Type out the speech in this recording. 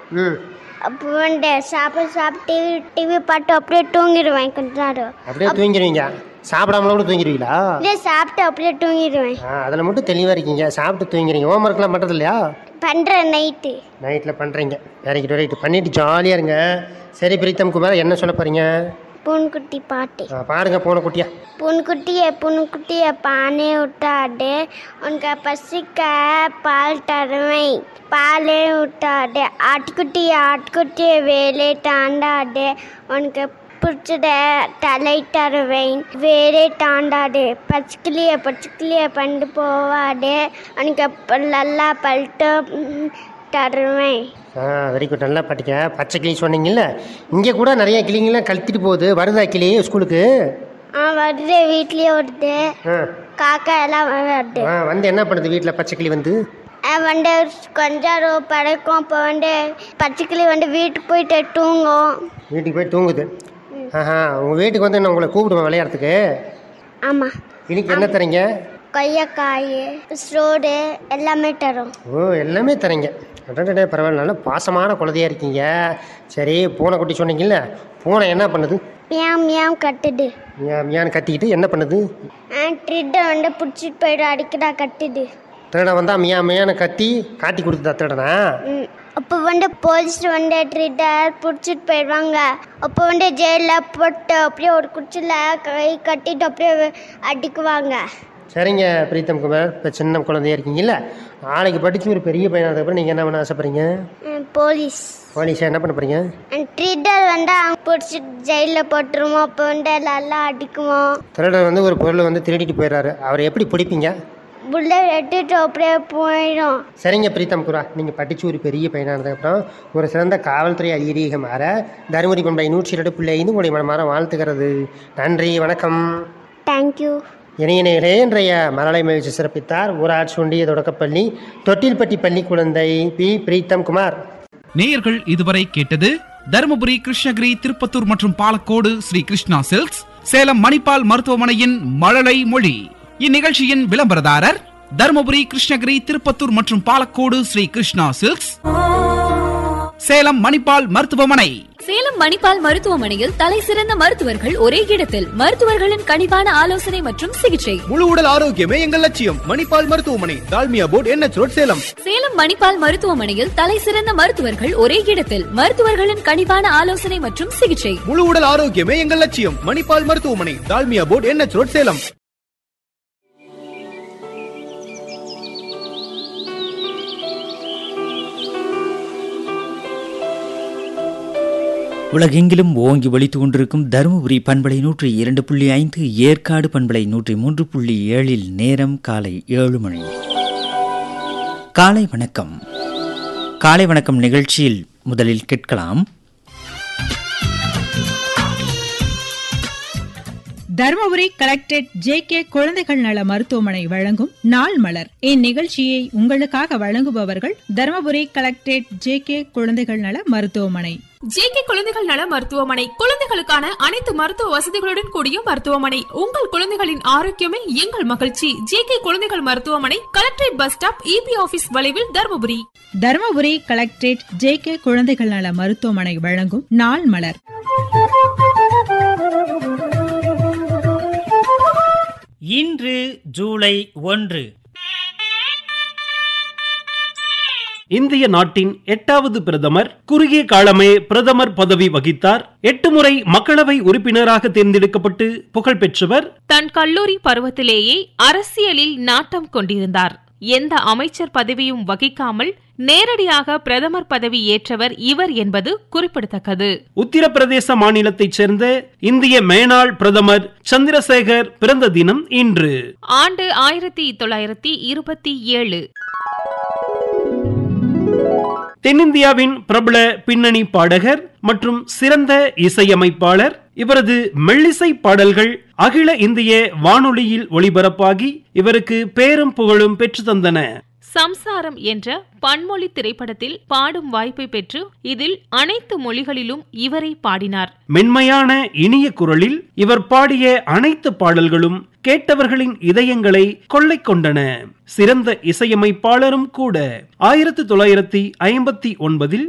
ம் அப்போ வந்து சாப்பிட சாப்பிட்டு டிவி பார்த்து அப்படியே தூங்கிடுவேன் கொஞ்ச நேரம் அப்படியே தூங்கிடுவீங்க சாப்பிடாமல கூட தூங்கிடுவீங்களா அப்படியே சாப்பிட்டு அப்படியே தூங்கிடுவேன் ஆ அதில் மட்டும் தெளிவாக இருக்கீங்க சாப்பிட்டு தூங்கிறீங்க ஹோம்ஒர்க்லாம் பண்ணுறது இல்லையா பண்ணுறேன் நைட்டு நைட்டில் பண்ணுறீங்க வெரி குட் ரைட்டு பண்ணிட்டு ஜாலியாக இருங்க சரி பிரீத்தம் குமார் என்ன சொல்ல போகிறீங்க பூன்குட்டி பாட்டு பாருங்க போன குட்டியா புன்குட்டிய புன்குட்டிய பானை விட்டாடு உனக்கு பசிக்க பால் தருவேன் பாலே விட்டாடு ஆட்டுக்குட்டி ஆட்டுக்குட்டிய வேலை தாண்டாடு உனக்கு பிடிச்சத தலை தருவேன் வேலை தாண்டாடு பச்சைக்கிளிய பச்சைக்கிளிய பண்டு போவாடு உனக்கு ப- நல்லா பல்ட்டு ம், தருவேன் ஆ வெரி குட் நல்லா பாட்டிக்க பச்சை கிளி சொன்னீங்கல்ல இங்கே கூட நிறைய கிளிங்கெல்லாம் கழுத்திட்டு போகுது வருதா கிளி ஸ்கூலுக்கு ஆ வருது வீட்லேயே வருது ஆ காக்கா எல்லாம் வருது ஆ வந்து என்ன பண்ணுது வீட்டில் பச்சை கிளி வந்து அது வந்து கொஞ்ச நேரம் படுக்கும் அப்போ வந்து பச்சைக்கிளி வந்து வீட்டுக்கு போயிட்டு தூங்கும் வீட்டுக்கு போய் தூங்குது ஆஹா உங்கள் வீட்டுக்கு வந்து நான் உங்களை கூப்பிடுவேன் விளையாடுறதுக்கு ஆமாம் இன்னைக்கு என்ன தரீங்க கொய்யாக்காய் ஸ்ரோடு எல்லாமே தரும் ஓ எல்லாமே தரீங்க அடடே பரவாயில்ல நல்லா பாசமான குழந்தையா இருக்கீங்க சரி பூனை குட்டி சொன்னீங்கல்ல பூனை என்ன பண்ணுது மியாம் மியாம் கட்டுது மியா- மியான்னு கத்திக்கிட்டு என்ன பண்ணுது ட்ரிட்டை வந்து பிடிச்சிட்டு போயிட்டு அடிக்கடா கட்டுது திருடன் வந்தா மியா மியான்னு கத்தி காட்டி கொடுத்தா திருடனா ம். அப்போ வந்து போலீஸ் வந்து ட்ரிட்டர் பிடிச்சிட்டு போயிடுவாங்க அப்போ வந்து ஜெயிலில் போட்டு அப்படியே ஒரு குச்சியில் கை கட்டிட்டு அப்படியே அடிக்குவாங்க சரிங்க பிரீத்தம் குமார் இப்போ சின்ன குழந்தையா இருக்கீங்கல்ல நாளைக்கு படித்து ஒரு பெரிய பையனானதுக்கப்புறம் நீங்கள் என்ன பண்ண ஆசைப்படுறீங்க ம், போலீஸ் போலீஸா என்ன பண்ண போறீங்க ட்ரிட்டர் வந்து அவங்க பிடிச்சிட்டு ஜெயிலில் போட்டுருவோம் அப்போ வந்து நல்லா அடிக்குவோம் திருடன் வந்து ஒரு பொருளை வந்து திருடிட்டு போயிடுறாரு அவரை எப்படி பிடிப்பீங்க புல்லட் எடுத்துட்டு அப்படியே போயிடும் சரிங்க பிரீத்தம் குரா நீங்கள் படித்து ஒரு பெரிய பையனானதுக்கப்புறம் ஒரு சிறந்த காவல்துறை அதிகாரியாக மாற தருமபுரி பண்பை நூற்றி இரண்டு புள்ளி ஐந்து உங்களுடைய மனமாற வாழ்த்துகிறது நன்றி வணக்கம் தேங்க்யூ இணையநேரே இன்றைய மரலை மகிழ்ச்சி சிறப்பித்தார் ஊராட்சி ஒன்றிய தொடக்கப்பள்ளி தொட்டில்பட்டி பள்ளி குழந்தை பி பிரீத்தம் குமார் நேயர்கள் இதுவரை கேட்டது தருமபுரி கிருஷ்ணகிரி திருப்பத்தூர் மற்றும் பாலக்கோடு ஸ்ரீ கிருஷ்ணா சில்க்ஸ் சேலம் மணிப்பால் மருத்துவமனையின் மழலை மொழி இந்நிகழ்ச்சியின் விளம்பரதாரர் தருமபுரி கிருஷ்ணகிரி திருப்பத்தூர் மற்றும் பாலக்கோடு ஸ்ரீ கிருஷ்ணா சில்க்ஸ் சேலம் மணிப்பால் மருத்துவமனை சேலம் மணிப்பால் மருத்துவமனையில் தலை சிறந்த மருத்துவர்கள் ஒரே இடத்தில் மருத்துவர்களின் கனிவான ஆலோசனை மற்றும் சிகிச்சை முழு உடல் ஆரோக்கியமே எங்கள் லட்சியம் மணிப்பால் மருத்துவமனை Dalmia board NH road Salem Salem Manipal மருத்துவமனையில் தலை சிறந்த மருத்துவர்கள் ஒரே இடத்தில் மருத்துவர்களின் கனிவான ஆலோசனை மற்றும் சிகிச்சை முழு உடல் ஆரோக்கியமே எங்கள் லட்சியம் மணிப்பால் மருத்துவமனை Dalmia board NH road Salem உலகெங்கிலும் ஓங்கி ஒலித்து கொண்டிருக்கும் தருமபுரி பண்பலை நூற்றி இரண்டு புள்ளி ஐந்து ஏற்காடு பண்பலை நூற்றி மூன்று புள்ளி ஏழில் நேரம் காலை ஏழு மணி காலை வணக்கம் காலை வணக்கம் நிகழ்ச்சியில் முதலில் கேட்கலாம் தருமபுரி கலெக்டரேட் ஜே கே குழந்தைகள் நல மருத்துவமனை வழங்கும் நாள் மலர் இந்நிகழ்ச்சியை உங்களுக்காக வழங்குபவர்கள் தருமபுரி கலெக்டரேட் ஜே கே குழந்தைகள் நல மருத்துவமனை ஜேகே குழந்தைகள் நல மருத்துவமனை குழந்தைகளுக்கான அனைத்து மருத்துவ வசதிகளுடன் கூடிய மருத்துவமனை உங்கள் குழந்தைகளின் ஆரோக்கியமே எங்கள் மகிழ்ச்சி ஜேகே குழந்தைகள் மருத்துவமனை collectorate bus stop EB office வளைவில் Dharmapuri Dharmapuri collectorate J K குழந்தைகள் நல மருத்துவமனை வழங்கும் நாள் மலர் இன்று ஜூலை ஒன்று இந்திய நாட்டின் எட்டாவது பிரதமர் குறுகிய காலமே பிரதமர் பதவி வகித்தார் எட்டு முறை மக்களவை உறுப்பினராக தேர்ந்தெடுக்கப்பட்டு புகழ் பெற்றவர் தன் கல்லூரி பருவத்திலேயே அரசியலில் நாட்டம் கொண்டிருந்தார் எந்த அமைச்சர் பதவியும் வகிக்காமல் நேரடியாக பிரதமர் பதவி ஏற்றவர் இவர் என்பது குறிப்பிடத்தக்கது உத்தரப்பிரதேச மாநிலத்தைச் சேர்ந்த இந்திய மேனாள் பிரதமர் சந்திரசேகர் பிறந்த தினம் இன்று ஆண்டு ஆயிரத்தி தொள்ளாயிரத்தி இருபத்தி ஏழு தென்னிந்தியாவின் பிரபல பின்னணி பாடகர் மற்றும் சிறந்த இசையமைப்பாளர் இவரது மெல்லிசை பாடல்கள் அகில இந்திய வானொலியில் ஒளிபரப்பாகி இவருக்கு பேரும் புகழும் பெற்று தந்தன சம்சாரம் என்ற பன்மொழி திரைப்படத்தில் பாடும் வாய்ப்பை பெற்று இதில் அனைத்து மொழிகளிலும் இவரை பாடினார் மென்மையான இனிய குரலில் இவர் பாடிய அனைத்து பாடல்களும் கேட்டவர்களின் இதயங்களை கொள்ளை கொண்டன சிறந்த இசையமைப்பாளரும் கூட ஆயிரத்தி தொள்ளாயிரத்தி ஐம்பத்தி ஒன்பதில்